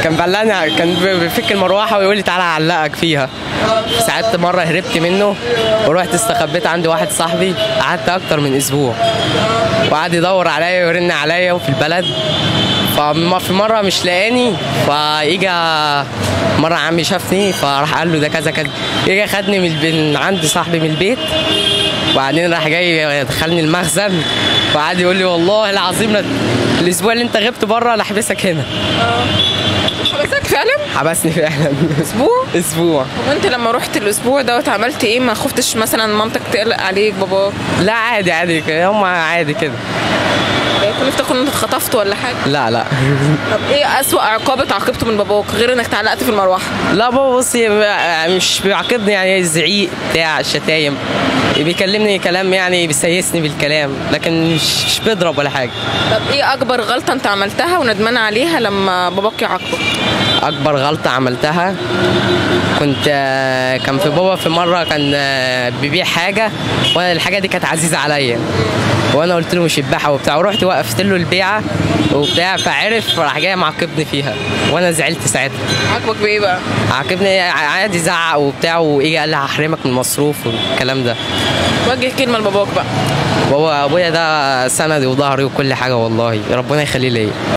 كان بلعني كان بيفك المروحه ويقول لي تعالى اعلقك فيها ساعات مره هربت منه ورحت استخبيت عند واحد صاحبي قعدت اكتر من اسبوع وقعد يدور عليا ويرن عليا وفي البلد ففي مره مش لاقاني فاجا مره عمي شافني فراح قال له ده كذا كذا اجى خدني من الب- من عند صاحبي من البيت وبعدين راح جاي دخلني المخزن وقعد يقول لي والله العظيم لا- الاسبوع اللي انت غبت بره انا احبسك هنا حبسك فعلا حبسني فعلا اسبوع اسبوع وانت لما رحت الاسبوع دوت عملت ايه ما خفتش مثلا مامتك تقلق عليك باباك لا عادي عادي كده، هم عادي كده كنت تفتكر ان انت اتخطفت ولا حاجه لا لا طب ايه اسوأ عقاب اتعاقبته من باباك غير انك اتعلقت في المروحه لا بابا بصي مش بيعاقبني يعني زعيق بتاع شتايم بيكلمني كلام يعني بيسيسني بالكلام لكن مش مش بيضرب ولا حاجه طب ايه اكبر غلطه انت عملتها وندمان عليها لما باباك يعاقبك اكبر غلطه عملتها كنت آه، كان في بابا في مره كان آه، بيبيع حاجه وانا الحاجه دي كانت عزيزه عليا وانا قلت له مش يذبحها وبتاع ورحت وقفت له البيعه وبتاع فعرف راح جاي معاقبني فيها وانا زعلت ساعتها عاقبك بايه بقى عاقبني عادي زعق وبتاع وايه قال لي هحرمك من المصروف والكلام ده وجه كلمه لباباك بقى بابا ابويا ده سندي وظهري وكل حاجه والله ربنا يخليه ليا